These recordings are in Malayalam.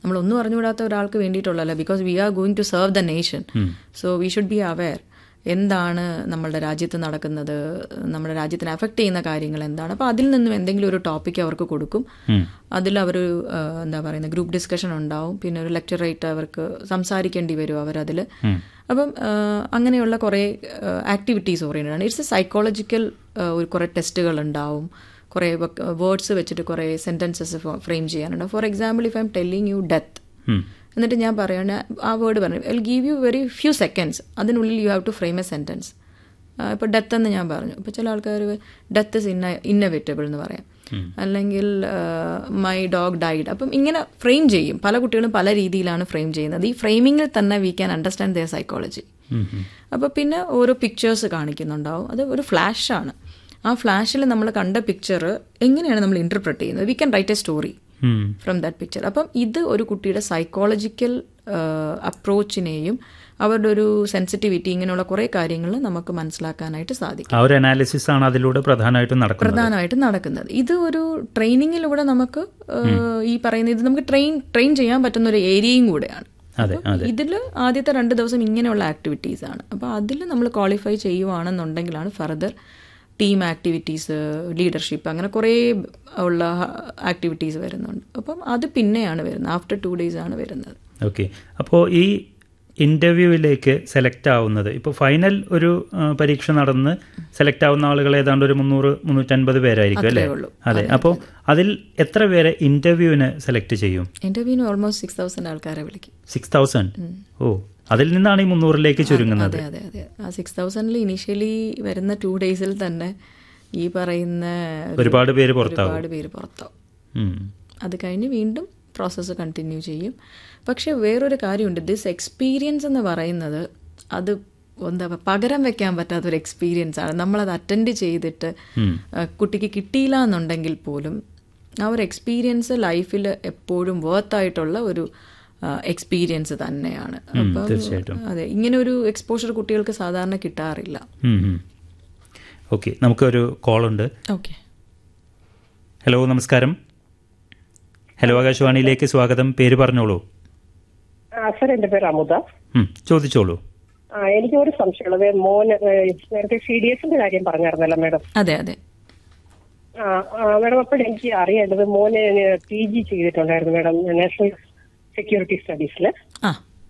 നമ്മൾ ഒന്നും അറിഞ്ഞുകൂടാത്ത ഒരാൾക്ക് വേണ്ടിയിട്ടുള്ളതല്ല because we are going to serve the nation so we should be aware എന്താണ് നമ്മളുടെ രാജ്യത്ത് നടക്കുന്നത് നമ്മുടെ രാജ്യത്തിനെ അഫക്റ്റ് ചെയ്യുന്ന കാര്യങ്ങൾ എന്താണ് അപ്പോൾ അതിൽ നിന്നും എന്തെങ്കിലും ഒരു ടോപ്പിക് അവർക്ക് കൊടുക്കും അതിൽ അവർ എന്താ പറയുന്നത് ഗ്രൂപ്പ് ഡിസ്കഷൻ ഉണ്ടാവും പിന്നെ ഒരു ലെക്ചറായിട്ട് അവർക്ക് സംസാരിക്കേണ്ടി വരും അവരതിൽ അപ്പം ആ, അങ്ങനെയുള്ള കുറേ ആക്ടിവിറ്റീസ് ഓറിയൻറ്റഡ് ആണ് ഇറ്റ്സ് എ സൈക്കോളജിക്കൽ ഒരു കുറേ ടെസ്റ്റുകൾ ഉണ്ടാവും കുറേ വേർഡ്സ് വെച്ചിട്ട് കുറേ സെൻറ്റൻസസ് ഫ്രെയിം ചെയ്യാനുണ്ട് for example if I'm telling you death എന്നിട്ട് ഞാൻ പറയണ ആ വേർഡ് പറഞ്ഞു I give you very few seconds അതിനുള്ളിൽ you have to frame a sentence ഇപ്പോൾ ഡെത്ത് എന്ന് ഞാൻ പറഞ്ഞു ഇപ്പോൾ ചില ആൾക്കാർ ഡെത്ത് ഇസ് ഇന്ന ഇന്നവേറ്റബിൾ എന്ന് പറയാം അല്ലെങ്കിൽ മൈ ഡോഗ് ഡൈഡ് അപ്പം ഇങ്ങനെ ഫ്രെയിം ചെയ്യും പല കുട്ടികളും പല രീതിയിലാണ് ഫ്രെയിം ചെയ്യുന്നത് ഈ ഫ്രെയിമിങ്ങിൽ തന്നെ we can understand their psychology അപ്പോൾ പിന്നെ ഓരോ പിക്ചേഴ്സ് കാണിക്കുന്നുണ്ടാവും അത് ഒരു ഫ്ലാഷാണ് ആ ഫ്ലാഷിൽ നമ്മൾ കണ്ട പിക്ചർ എങ്ങനെയാണ് നമ്മൾ ഇന്റർപ്രറ്റ് ചെയ്യുന്നത് we can write a story from that picture അപ്പം ഇത് ഒരു കുട്ടിയുടെ സൈക്കോളജിക്കൽ അപ്രോച്ചിനെയും അവരുടെ ഒരു സെൻസിറ്റിവിറ്റി ഇങ്ങനെയുള്ള കുറേ കാര്യങ്ങൾ നമുക്ക് മനസ്സിലാക്കാനായിട്ട് സാധിക്കും ആ ഒരു അനാലിസിസ് ആണ് അതിലൂടെ പ്രധാനമായിട്ടും നടക്കുന്നത് പ്രധാനമായിട്ടും നടക്കുന്നത് ഇത് ഒരു ട്രെയിനിങ്ങിലൂടെ നമുക്ക് ഏഹ്, ഈ പറയുന്ന ഇത് നമുക്ക് ട്രെയിൻ ട്രെയിൻ ചെയ്യാൻ പറ്റുന്ന ഒരു ഏരിയയും കൂടെയാണ് അതെ അതെ ഇതിൽ ആദ്യത്തെ രണ്ട് ദിവസം ഇങ്ങനെയുള്ള ആക്ടിവിറ്റീസ് ആണ് അപ്പോൾ അതിൽ നമ്മൾ ക്വാളിഫൈ ചെയ്യുവാണെന്നുണ്ടെങ്കിലാണ് ഫർദർ ടീം ആക്ടിവിറ്റീസ് ലീഡർഷിപ്പ് അങ്ങനെ കുറേ ഉള്ള ആക്ടിവിറ്റീസ് വരുന്നുണ്ട് അപ്പം അത് പിന്നെയാണ് വരുന്നത് ആഫ്റ്റർ ടു ഡേയ്സ് ആണ് വരുന്നത് ഓക്കെ അപ്പോൾ ഈ ഇൻ്റർവ്യൂവിലേക്ക് സെലക്ട് ആവുന്നത് ഇപ്പോൾ ഫൈനൽ ഒരു ആ, പരീക്ഷ നടന്ന് സെലക്ട് ആവുന്ന ആളുകൾ ഏതാണ്ട് ഒരു മുന്നൂറ് മുന്നൂറ്റൻപത് പേരായിരിക്കും അല്ലേ ഉള്ളൂ. അതെ അപ്പോൾ അതിൽ എത്ര പേരെ ഇൻ്റർവ്യൂവിന് സെലക്ട് ചെയ്യും ഇൻ്റർവ്യൂവിന് ഓൾമോസ്റ്റ് സിക്സ് തൗസൻഡ് ആൾക്കാരെ വിളിക്കും സിക്സ് തൗസൻഡ് ഓ അതിൽ നിന്നാണ് ഈ മുന്നൂറിലേക്ക് ചുരുങ്ങുന്നത് അതെ അതെ അതെ ആ സിക്സ് തൗസൻഡിൽ ഇനീഷ്യലി വരുന്ന ടു ഡേയ്സിൽ തന്നെ ഈ പറയുന്ന ഒരു- ഒരുപാട് പേര് പുറത്താവും ഒരുപാട് പേര് പുറത്താവും ഉം. അത് കഴിഞ്ഞ് വീണ്ടും പ്രോസസ്സ് കണ്ടിന്യൂ ചെയ്യും പക്ഷെ വേറൊരു കാര്യമുണ്ട് ദിസ് എക്സ്പീരിയൻസ് എന്ന് പറയുന്നത് അത് എന്താ പറയുക പകരം വെക്കാൻ പറ്റാത്തൊരു എക്സ്പീരിയൻസ് ആണ് നമ്മളത് അറ്റൻഡ് ചെയ്തിട്ട് ആ, കുട്ടിക്ക് കിട്ടിയില്ല എന്നുണ്ടെങ്കിൽ പോലും ആ ഒരു എക്സ്പീരിയൻസ് ലൈഫിൽ എപ്പോഴും വേർത്തായിട്ടുള്ള ഒരു എക്സ്പീരിയൻസ് തന്നെയാണ് അപ്പം തീർച്ചയായിട്ടും. അതെ ഇങ്ങനെ ഒരു എക്സ്പോഷർ കുട്ടികൾക്ക് സാധാരണ കിട്ടാറില്ല ഉം, ഉം. ഓക്കെ നമുക്കൊരു കോളുണ്ട് ഓക്കെ ഹലോ നമസ്കാരം ഹലോ ആകാശവാണിയിലേക്ക് സ്വാഗതം പേര് പറഞ്ഞോളൂ ആ സർ എന്റെ പേര് അമുത ഉം, ചോദിച്ചോളൂ ആ എനിക്ക് ഒരു സംശയമുള്ളത് മോൻ ഏഹ്, നേരത്തെ സി ഡി എസിന്റെ കാര്യം പറഞ്ഞായിരുന്നല്ലോ മാഡം അതെ അതെ ആ ആ, മാഡം അപ്പോൾ എനിക്ക് അറിയേണ്ടത് മോന് പി ജി ചെയ്തിട്ടുണ്ടായിരുന്നു മാഡം നാഷണൽ സെക്യൂരിറ്റി സ്റ്റഡീസിൽ ആ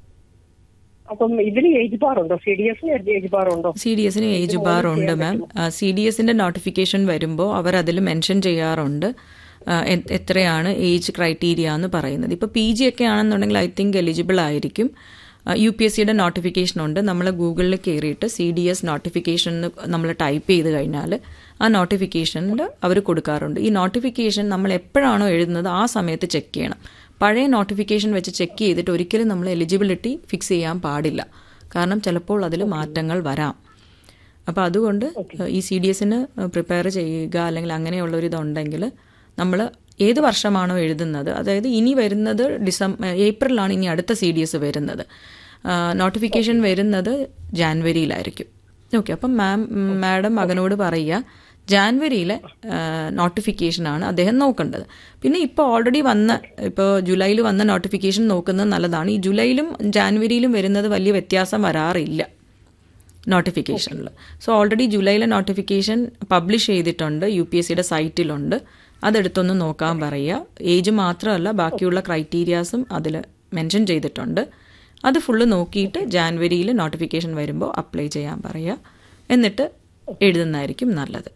അപ്പം ഇതിന് ഏജ് ബാർ ഉണ്ടോ സി ഡി എസിന് ഏജ് ബാർ ഉണ്ടോ സി ഡി എസിന് ഏജ് ബാർ ഉണ്ട് മാം സി ഡി എസിന്റെ നോട്ടിഫിക്കേഷൻ വരുമ്പോൾ അവർ അതിൽ മെൻഷൻ ചെയ്യാറുണ്ട് ആ, എ- എത്രയാണ് ഏജ് ക്രൈറ്റീരിയ എന്ന് പറയുന്നത് ഇപ്പോൾ പി ജി ഒക്കെ ആണെന്നുണ്ടെങ്കിൽ ഐ തിങ്ക് എലിജിബിൾ ആയിരിക്കും യു പി എസ് സിയുടെ നോട്ടിഫിക്കേഷൻ ഉണ്ട് നമ്മൾ ഗൂഗിളിൽ കയറിയിട്ട് സി ഡി എസ് നോട്ടിഫിക്കേഷൻ നമ്മൾ ടൈപ്പ് ചെയ്ത് കഴിഞ്ഞാൽ ആ നോട്ടിഫിക്കേഷനിൽ അവർ കൊടുക്കാറുണ്ട് ഈ നോട്ടിഫിക്കേഷൻ നമ്മൾ എപ്പോഴാണോ എഴുതുന്നത് ആ സമയത്ത് ചെക്ക് ചെയ്യണം പഴയ നോട്ടിഫിക്കേഷൻ വെച്ച് ചെക്ക് ചെയ്തിട്ട് ഒരിക്കലും നമ്മൾ എലിജിബിലിറ്റി ഫിക്സ് ചെയ്യാൻ പാടില്ല കാരണം ചിലപ്പോൾ അതിൽ മാറ്റങ്ങൾ വരാം അപ്പോൾ അതുകൊണ്ട് ഈ സി ഡി എസിന് പ്രിപ്പയർ ചെയ്യുക അല്ലെങ്കിൽ അങ്ങനെയുള്ള ഒരു ഇതുണ്ടെങ്കിൽ നമ്മൾ ഏത് വർഷമാണോ എഴുതുന്നത് അതായത് ഇനി വരുന്നത് ഡിസംബർ ഏപ്രിലാണ് ഇനി അടുത്ത സി ഡി എസ് വരുന്നത് നോട്ടിഫിക്കേഷൻ വരുന്നത് ജാൻവരിയിലായിരിക്കും ഓക്കെ അപ്പം മാം മാഡം മകനോട് പറയുക ജാൻവരിയിലെ നോട്ടിഫിക്കേഷനാണ് അദ്ദേഹം നോക്കേണ്ടത് പിന്നെ ഇപ്പോൾ ഓൾറെഡി വന്ന ഇപ്പോൾ ജൂലൈയിൽ വന്ന നോട്ടിഫിക്കേഷൻ നോക്കുന്നത് നല്ലതാണ് ഈ ജൂലൈയിലും ജാൻവരിയിലും വരുന്നത് വലിയ വ്യത്യാസം വരാറില്ല നോട്ടിഫിക്കേഷനിൽ സോ ഓൾറെഡി ജൂലൈയിലെ നോട്ടിഫിക്കേഷൻ പബ്ലിഷ് ചെയ്തിട്ടുണ്ട് യു പി എസ് സിയുടെ സൈറ്റിലുണ്ട് അതെടുത്തൊന്ന് നോക്കാൻ പറയുക ഏജ് മാത്രമല്ല ബാക്കിയുള്ള ക്രൈറ്റീരിയാസും അതിൽ മെൻഷൻ ചെയ്തിട്ടുണ്ട് അത് ഫുള്ള് നോക്കിയിട്ട് ജാൻവരിയിൽ നോട്ടിഫിക്കേഷൻ വരുമ്പോൾ അപ്ലൈ ചെയ്യാൻ പറയുക എന്നിട്ട് എഴുതുന്നതായിരിക്കും നല്ലത്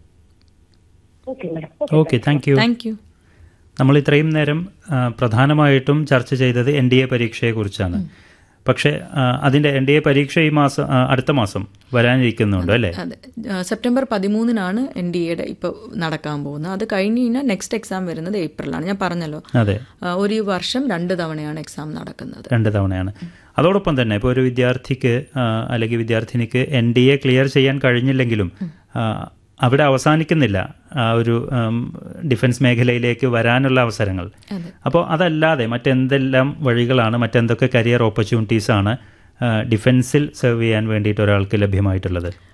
okay madam okay thank you thank you നമ്മൾ ഇത്രയും നേരം ആ, പ്രധാനമായിട്ടും ചർച്ച ചെയ്തത് എൻ ഡി എ പരീക്ഷയെക്കുറിച്ചാണ് പക്ഷേ ആ, അതിൻ്റെ എൻ ഡി എ പരീക്ഷ ഈ മാസം ആ, അടുത്ത മാസം വരാനിരിക്കുന്നുണ്ട് അല്ലേ അതെ ആ, സെപ്റ്റംബർ പതിമൂന്നിനാണ് എൻ ഡി എയുടെ ഇപ്പോൾ നടക്കാൻ പോകുന്നത് അത് കഴിഞ്ഞ് കഴിഞ്ഞാൽ നെക്സ്റ്റ് എക്സാം വരുന്നത് ഏപ്രിലാണ് ഞാൻ പറഞ്ഞല്ലോ അതെ ആ, ഒരു വർഷം രണ്ട് തവണയാണ് എക്സാം നടക്കുന്നത് രണ്ട് തവണയാണ് അതോടൊപ്പം തന്നെ ഇപ്പോൾ ഒരു വിദ്യാർത്ഥിക്ക് ആ, അല്ലെങ്കിൽ വിദ്യാർത്ഥിനിക്ക് എൻ ഡി എ ക്ലിയർ ചെയ്യാൻ കഴിഞ്ഞില്ലെങ്കിലും ആ, അവിടെ അവസാനിക്കുന്നില്ല ആ ഒരു ഉം, ഡിഫൻസ് മേഖലയിലേക്ക് വരാനുള്ള അവസരങ്ങൾ അതെ. അപ്പോൾ അതല്ലാതെ മറ്റെന്തെല്ലാം വഴികളാണ് മറ്റെന്തൊക്കെ കരിയർ ഓപ്പർച്യൂണിറ്റീസ് ആണ് ആ, ഡിഫൻസിൽ സെർവ് ചെയ്യാൻ വേണ്ടിയിട്ട് ഒരാൾക്ക് ലഭ്യമായിട്ടുള്ളത്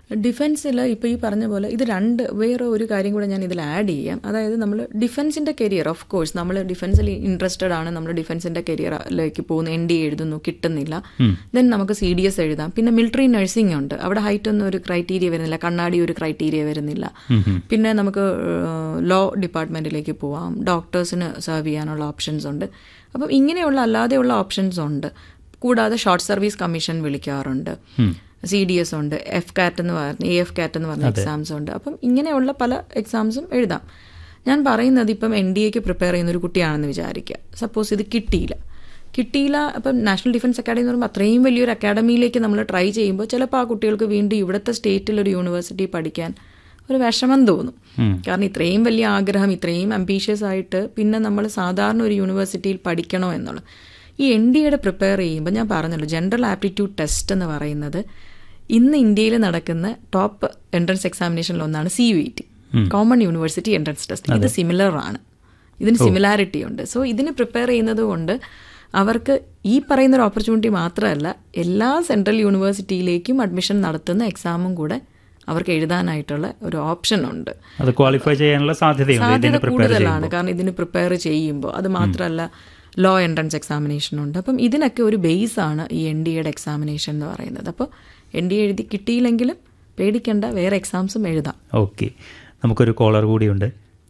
ഡിഫൻസിൽ ഇപ്പോൾ ഈ പറഞ്ഞ പോലെ ഇത് രണ്ട് വേറെ ഒരു കാര്യം കൂടെ ഞാൻ ഇതിൽ ആഡ് ചെയ്യാം അതായത് നമ്മൾ ഡിഫൻസിൻ്റെ കരിയർ ഓഫ് കോഴ്സ് നമ്മൾ ഡിഫൻസിൽ ഇൻട്രസ്റ്റഡ് ആണ് നമ്മൾ ഡിഫൻസിൻ്റെ കരിയറിലേക്ക് പോകുന്നു എൻ ഡി എഴുതുന്നു കിട്ടുന്നില്ല ദെൻ നമുക്ക് സി ഡി എസ് എഴുതാം പിന്നെ മിലിറ്ററി നഴ്സിംഗ് ഉണ്ട് അവിടെ ഹൈറ്റ് ഒന്നും ഒരു ക്രൈറ്റീരിയ വരുന്നില്ല കണ്ണാടി ഒരു ക്രൈറ്റീരിയ വരുന്നില്ല പിന്നെ നമുക്ക് ലോ ഡിപ്പാർട്ട്മെൻറ്റിലേക്ക് പോവാം ഡോക്ടേഴ്സിന് സെർവ് ചെയ്യാനുള്ള ഓപ്ഷൻസ് ഉണ്ട് അപ്പം ഇങ്ങനെയുള്ള അല്ലാതെയുള്ള ഓപ്ഷൻസ് ഉണ്ട് കൂടാതെ ഷോർട്ട് സർവീസ് കമ്മീഷൻ വിളിക്കാറുണ്ട് സി ഡി എസ് ഉണ്ട് എഫ് കാറ്റ് എന്ന് പറഞ്ഞ എ എഫ് കാറ്റ് എന്ന് പറഞ്ഞ എക്സാംസ് ഉണ്ട് അപ്പം ഇങ്ങനെയുള്ള പല എക്സാംസും എഴുതാം ഞാൻ പറയുന്നത് ഇപ്പം എൻ ഡി എക്ക് പ്രിപ്പയർ ചെയ്യുന്ന ഒരു കുട്ടിയാണെന്ന് വിചാരിക്കുക സപ്പോസ് ഇത് കിട്ടിയില്ല കിട്ടിയില്ല അപ്പം നാഷണൽ ഡിഫൻസ് അക്കാഡമി എന്ന് പറയുമ്പോൾ അത്രയും വലിയൊരു അക്കാഡമിയിലേക്ക് നമ്മൾ ട്രൈ ചെയ്യുമ്പോൾ ചിലപ്പോൾ ആ കുട്ടികൾക്ക് വീണ്ടും ഇവിടുത്തെ സ്റ്റേറ്റിൽ ഒരു യൂണിവേഴ്സിറ്റി പഠിക്കാൻ ഒരു വിഷമം തോന്നും കാരണം ഇത്രയും വലിയ ആഗ്രഹം ഇത്രയും അംബീഷ്യസ് ആയിട്ട് പിന്നെ നമ്മൾ സാധാരണ ഒരു യൂണിവേഴ്സിറ്റിയിൽ പഠിക്കണോ എന്നുള്ളത് ഈ എൻ ഡി എയുടെ പ്രിപ്പയർ ചെയ്യുമ്പോൾ ഞാൻ പറഞ്ഞല്ലോ ജനറൽ ആപ്റ്റിറ്റ്യൂഡ് ടെസ്റ്റ് എന്ന് പറയുന്നത് ഇന്ന് ഇന്ത്യയിൽ നടക്കുന്ന ടോപ്പ് എൻട്രൻസ് എക്സാമിനേഷനിൽ ഒന്നാണ് C U E T common university entrance test ഇത് സിമിലർ ആണ് ഇതിന് സിമിലാരിറ്റി ഉണ്ട് സോ ഇതിന് പ്രിപ്പയർ ചെയ്യുന്നത് കൊണ്ട് അവർക്ക് ഈ പറയുന്ന ഒരു ഓപ്പർച്യൂണിറ്റി മാത്രമല്ല എല്ലാ സെൻട്രൽ യൂണിവേഴ്സിറ്റിയിലേക്കും അഡ്മിഷൻ നടത്തുന്ന എക്സാമും കൂടെ അവർക്ക് എഴുതാനായിട്ടുള്ള ഒരു ഓപ്ഷൻ ഉണ്ട് അത് ക്വാളിഫൈ ചെയ്യാനുള്ള സാധ്യതയുണ്ട് സാധ്യത ഇതിന് പ്രിപ്പയർ കൂടുതലാണ് കാരണം ഇതിന് പ്രിപ്പയർ ചെയ്യുമ്പോൾ അത് മാത്രമല്ല ലോ എൻട്രൻസ് എക്സാമിനേഷൻ ഉണ്ട് അപ്പം ഇതിനൊക്കെ ഒരു ബേസ് ആണ് ഈ എൻ ഡി എയുടെ എക്സാമിനേഷൻ എന്ന് പറയുന്നത് അപ്പോൾ എൻ ഡി എഴുതി കിട്ടിയില്ലെങ്കിലും പേടിക്കേണ്ട വേറെ എക്സാംസും എഴുതാം ഓക്കെ നമുക്കൊരു കോളർ കൂടിയുണ്ട്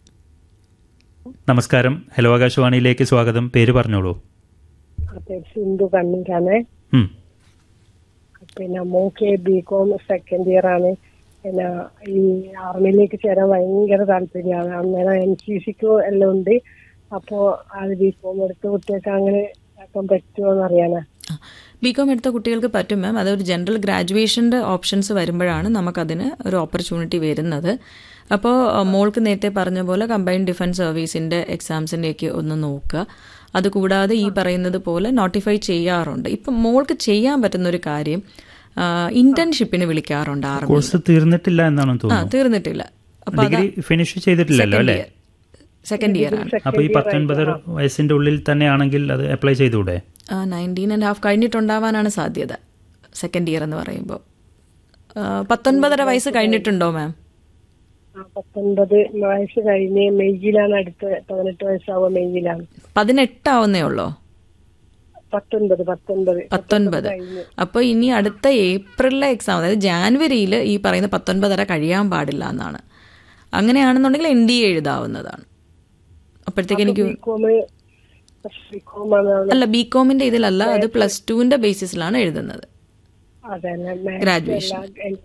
നമസ്കാരം ഹലോ ആകാശവാണിയിലേക്ക് സ്വാഗതം പേര് പറഞ്ഞോളൂ അതെ സിന്ധു കണ്ണൂരാണ് ഉം. പിന്നെ മോക്ക് ബി കോം സെക്കൻഡ് ഇയർ ആണ് പിന്നെ ഈ ആർമിയിലേക്ക് ചേരാൻ ഭയങ്കര താല്പര്യമാണ് അന്നേരം എൻ സി സിക്ക് എല്ലാം ഉണ്ട് അപ്പോ അത് ബി കോം എടുത്ത് കുട്ടികൾക്ക് അങ്ങനെ ആക്കാൻ പറ്റുമോ എന്നറിയാനാ ബി കോം എടുത്ത കുട്ടികൾക്ക് പറ്റും മാം അതൊരു ജനറൽ ഗ്രാജുവേഷൻ്റെ ഓപ്ഷൻസ് വരുമ്പോഴാണ് നമുക്കതിന് ഒരു ഓപ്പർച്യൂണിറ്റി വരുന്നത് അപ്പോൾ മോൾക്ക് നേരത്തെ പറഞ്ഞ പോലെ കമ്പൈൻഡ് ഡിഫൻസ് സർവീസിൻ്റെ എക്സാംസിൻ്റെയൊക്കെ ഒന്ന് നോക്കുക അതുകൂടാതെ ഈ പറയുന്നത് പോലെ നോട്ടിഫൈ ചെയ്യാറുണ്ട് ഇപ്പം മോൾക്ക് ചെയ്യാൻ പറ്റുന്ന ഒരു കാര്യം ഇന്റേൺഷിപ്പിന് വിളിക്കാറുണ്ട് ആർമി കോഴ്സ് തീർന്നിട്ടില്ല എന്നാണ് ആ തോന്നുന്നു തീർന്നിട്ടില്ല അപ്പൊ ഡിഗ്രി ഫിനിഷ് ചെയ്തിട്ടില്ലല്ലോ അല്ലേ സെക്കൻഡ് ഇയർ ആണ് അപ്പൊ ഈ പത്തൊൻപത് വയസ്സിന്റെ ഉള്ളിൽ തന്നെയാണെങ്കിൽ അത് അപ്ലൈ ചെയ്തുകൂടെ നയൻറ്റീൻ ആൻഡ് ഹാഫ് കഴിഞ്ഞിട്ടുണ്ടാവാനാണ് സാധ്യത സെക്കൻഡ് ഇയർ എന്ന് പറയുമ്പോൾ പത്തൊൻപതര വയസ്സ് കഴിഞ്ഞിട്ടുണ്ടോ മാം ആ, പത്തൊൻപത് വയസ്സ് കഴിഞ്ഞ് മെയ്യിലാണ് അടുത്ത് പതിനെട്ട് വയസ്സാവുക മെയ്യിലാണ് പതിനെട്ടാവുന്നേ ഉള്ളോ പത്തൊൻപത് പത്തൊൻപത് പത്തൊൻപത് അപ്പോൾ ഇനി അടുത്ത ഏപ്രിലിലെ എക്സാം അതായത് ജാനുവരിയിൽ ഈ പറയുന്ന പത്തൊൻപതര കഴിയാൻ പാടില്ല എന്നാണ് അങ്ങനെയാണെന്നുണ്ടെങ്കിൽ എൻ ഡി എ എഴുതാവുന്നതാണ് അപ്പോഴത്തേക്ക് എനിക്ക് ബി കോം ബി കോം ആണ് അവിടെ അല്ല ബി കോമിന്റെ ഇതിലല്ല അത് പ്ലസ് ടുവിന്റെ ബേസിസിലാണ് എഴുതുന്നത് അതന്നെ ഗ്രാജുവേഷൻ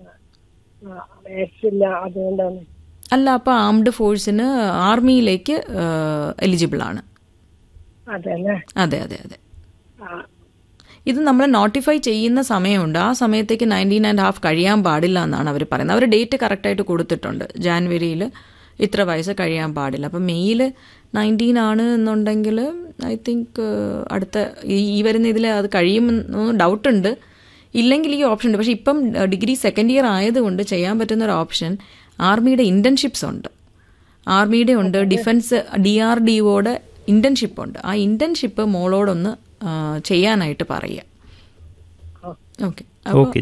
മാത്സ് ഇല്ല അതുകൊണ്ടാണ് അല്ല അപ്പോൾ ആംഡ് ഫോഴ്സിന് ആർമിയിലേക്ക് എലിജിബിൾ ആണ് അതല്ലേ അതെ അതെ അതെ ആ ഇത് നമ്മൾ നോട്ടിഫൈ ചെയ്യുന്ന സമയമുണ്ട് ആ സമയത്തേക്ക് നയൻറ്റീൻ ആൻഡ് ഹാഫ് കഴിയാൻ പാടില്ല എന്നാണ് അവർ പറയുന്നത് അവർ ഡേറ്റ് കറക്റ്റായിട്ട് കൊടുത്തിട്ടുണ്ട് ജാനുവരിയിൽ ഇത്ര വയസ്സ് കഴിയാൻ പാടില്ല അപ്പം മെയ്യിൽ നയൻറ്റീൻ ആണ് എന്നുണ്ടെങ്കിൽ ഐ തിങ്ക് അടുത്ത ഈ- ഈ വരുന്ന ഇതിൽ അത് കഴിയുമെന്ന് ഡൗട്ട് ഉണ്ട് ഇല്ലെങ്കിൽ ഈ ഓപ്ഷൻ ഉണ്ട് പക്ഷേ ഇപ്പം ഡിഗ്രി സെക്കൻഡ് ഇയർ ആയതുകൊണ്ട് ചെയ്യാൻ പറ്റുന്ന ഒരു ഓപ്ഷൻ ആർമിയുടെ ഇന്റേൺഷിപ്സ് ഉണ്ട് ആർമിയുടെ ഉണ്ട് ഡിഫൻസ് ഡി ആർ ഡി ഒയുടെ ഇന്റേൺഷിപ്പ് ഉണ്ട് ആ ഇന്റേൺഷിപ്പ് മോളോടൊന്ന് ആ, ചെയ്യാനായിട്ട് പറയുക ഓക്കെ ഓക്കെ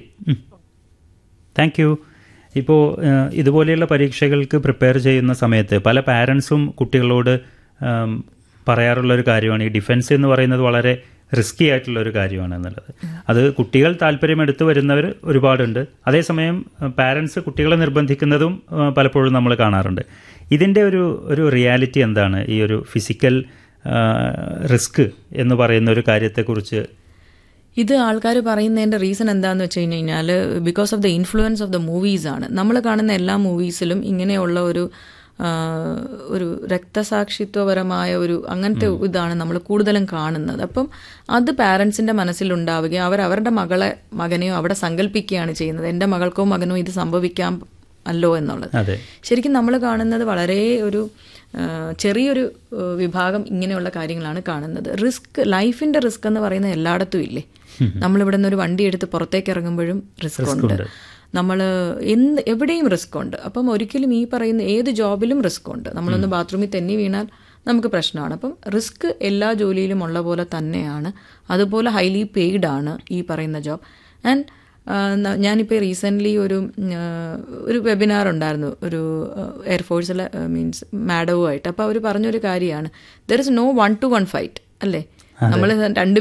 താങ്ക് യു ഇപ്പോൾ ഇതുപോലെയുള്ള പരീക്ഷകൾക്ക് പ്രിപ്പയർ ചെയ്യുന്ന സമയത്ത് പല പാരൻസും കുട്ടികളോട് ഉം, പറയാറുള്ള ഒരു കാര്യമാണ് ഈ ഡിഫൻസ് എന്ന് പറയുന്നത് വളരെ റിസ്കി ആയിട്ടുള്ള ഒരു കാര്യമാണ് എന്നുള്ളത് അത് കുട്ടികൾ താല്പര്യം എടുത്തു വരുന്നവർ ഒരുപാടുണ്ട് അതേസമയം പാരൻസ് കുട്ടികളെ നിർബന്ധിക്കുന്നതും ആ, പലപ്പോഴും നമ്മൾ കാണാറുണ്ട് ഇതിൻ്റെ ഒരു ഒരു റിയാലിറ്റി എന്താണ് ഈ ഒരു ഫിസിക്കൽ റിസ്ക് എന്ന് പറയുന്ന ഒരു കാര്യത്തെക്കുറിച്ച് ഇത് ആൾക്കാർ പറയുന്നതിന്റെ റീസൺ എന്താന്ന് വെച്ച് കഴിഞ്ഞ് കഴിഞ്ഞാൽ because of the influence of the movies ആണ് നമ്മൾ കാണുന്ന എല്ലാ മൂവീസിലും ഇങ്ങനെയുള്ള ഒരു ആ, ഒരു രക്തസാക്ഷിത്വപരമായ ഒരു അങ്ങനത്തെ ഇതാണ് നമ്മൾ കൂടുതലും കാണുന്നത് അപ്പം അത് പാരൻസിന്റെ മനസ്സിലുണ്ടാവുകയും അവർ അവരുടെ മകളെ മകനെയോ അവിടെ സങ്കല്പിക്കുകയാണ് ചെയ്യുന്നത് എൻ്റെ മകൾക്കോ മകനോ ഇത് സംഭവിക്കാം അല്ലോ എന്നുള്ളത് അതെ ശരിക്കും നമ്മൾ കാണുന്നത് വളരെ ഒരു ആ, ചെറിയൊരു ആ, വിഭാഗം ഇങ്ങനെയുള്ള കാര്യങ്ങളാണ് കാണുന്നത് റിസ്ക് ലൈഫിന്റെ റിസ്ക് എന്ന് പറയുന്നത് എല്ലായിടത്തും ഇല്ലേ നമ്മളിവിടെ നിന്ന് ഒരു വണ്ടി എടുത്ത് പുറത്തേക്ക് ഇറങ്ങുമ്പോഴും റിസ്ക് ഉണ്ട് നമ്മൾ എന്ത് എവിടെയും റിസ്ക് ഉണ്ട് അപ്പം ഒരിക്കലും ഈ പറയുന്ന ഏത് ജോബിലും റിസ്ക് ഉണ്ട് നമ്മളൊന്ന് ബാത്റൂമിൽ തെന്നി വീണാൽ നമുക്ക് പ്രശ്നമാണ് അപ്പം റിസ്ക് എല്ലാ ജോലിയിലും ഉള്ള പോലെ തന്നെയാണ് അതുപോലെ ഹൈലി പെയ്ഡ് ആണ് ഈ പറയുന്ന ജോബ് ആൻഡ് ആ, ന- ഞാനിപ്പോൾ റീസെൻ്റ്ലി ഒരു ഉം, ആ, ഒരു വെബിനാർ ഉണ്ടായിരുന്നു ഒരു എയർഫോഴ്സിലെ മീൻസ് മാഡവുമായിട്ട് അപ്പോൾ അവർ പറഞ്ഞൊരു കാര്യമാണ് there is no one to one fight അല്ലേ നമ്മൾ രണ്ട്